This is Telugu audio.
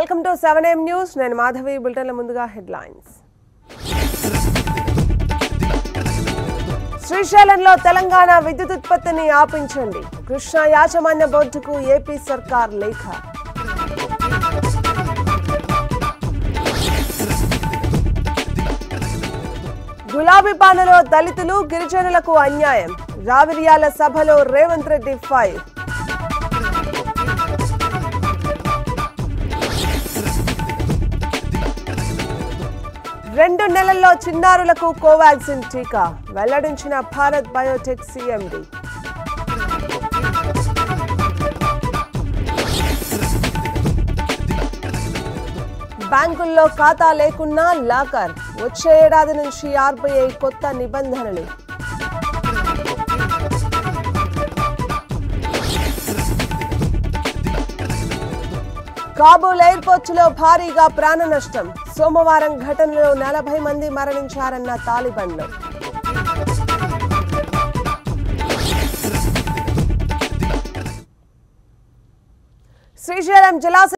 welcome to seven M news నేను మాధవి బులెటిన్ల ముందుగా హెడ్లైన్స్ శ్రీశైలంలో తెలంగాణ విద్యుత్ ఉత్పత్తిని ఆపించండి కృష్ణా యాజమాన్య బోర్డుకు ఏపీ సర్కార్ లేఖ గులాబీ పాలనలో దళితులు గిరిజనులకు అన్యాయం రావిర్యాల సభలో రేవంత్ రెడ్డి ఫైర్ రెండు నెలల్లో చిన్నారులకు కోవాక్సిన్ టీకా వెల్లడించిన భారత్ బయోటెక్ సిఎండి బ్యాంకుల్లో ఖాతా లేకున్నా లాకర్ వచ్చే ఏడాది నుంచి ఆర్బీఐ కొత్త నిబంధనలు కాబూల్ ఎయిర్పోర్టులో భారీగా ప్రాణ నష్టం సోమవారం ఘటనలో నలభై మంది మరణించారన్న తాలిబన్లు శ్రీశైలం జలాశయం